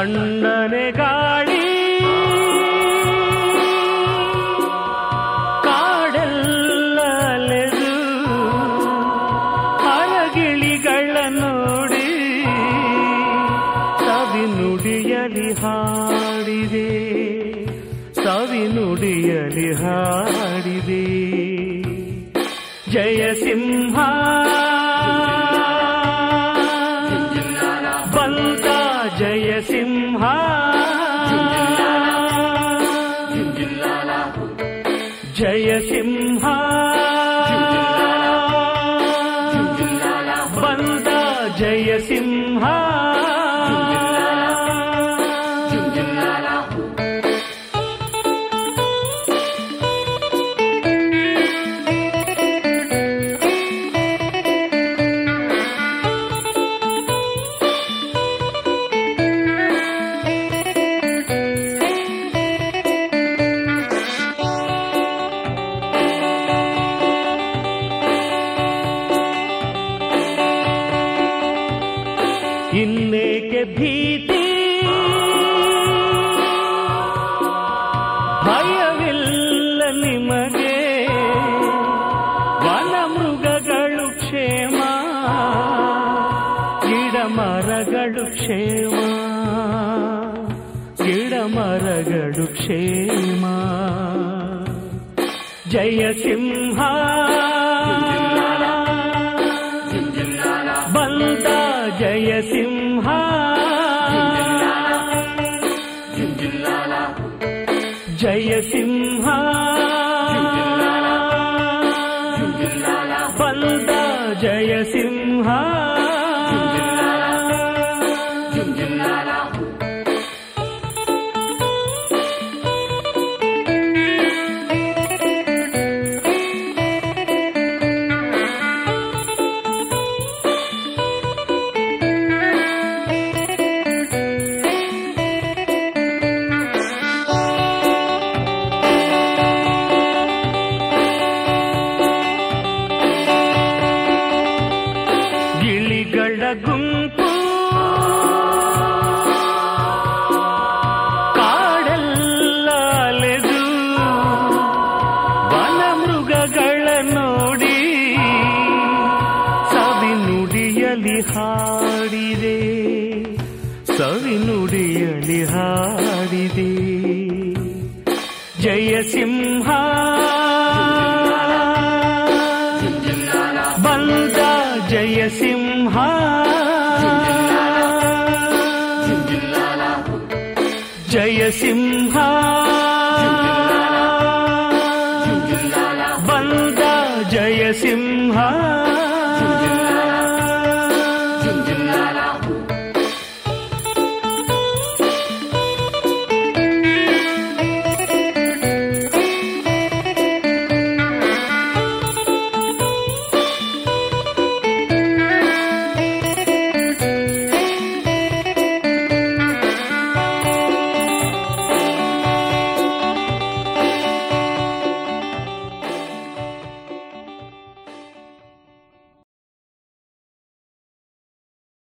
ತಣ್ಣನೆ ಗಾಳಿ ಕಾಡೆಲ್ಲ ಅಲೆದು ಅರಗಿಳಿಗಳ ನೋಡಿ ಸವಿ ನುಡಿಯಲಿ ಹಾಡಿದೆ ಸವಿ ನುಡಿಯಲಿ ಹಾಡಿದೆ ಜಯ ಸಿಂಹ ಬಂತ ಜಯ ಸಿಂಹ ಜಯ ಸಿಂಹ ಬಂದ ಜಯ ಸಿಂಹ ಇನ್ನೇಕೆ ಭೀತಿ ಭಯವಿಲ್ಲ ನಿಮಗೆ ವನ ಮೃಗಗಳು ಕ್ಷೇಮ ಗಿಡ ಮರಗಳು ಕ್ಷೇಮ ಗಿಡ ಮರಗಳು ಕ್ಷೇಮ ಜಯ ಸಿಂಹ ಬಂದ ಜಯ ಸಿಂಹ ಜಯ ಸಿಂಹ ಬಂದ ಜಯ ಸಿಂಹ ಗಿಳಿಗಳ ಗುಂಪು ಕಾಡೆಲ್ಲ ಅಲೆದು ವನ ಮೃಗಗಳ ನೋಡಿ ಸವಿ ನುಡಿಯಲಿ ಹಾಡಿದೆ ಸವಿ ನುಡಿಯಲಿ ಹಾಡಿದೆ ಜಯ ಸಿಂಹ ಬಂದ ಜಯ ಸಿಂಹ ಜಯ ಸಿಂಹ ಬಂದ ಜಯ ಸಿಂಹ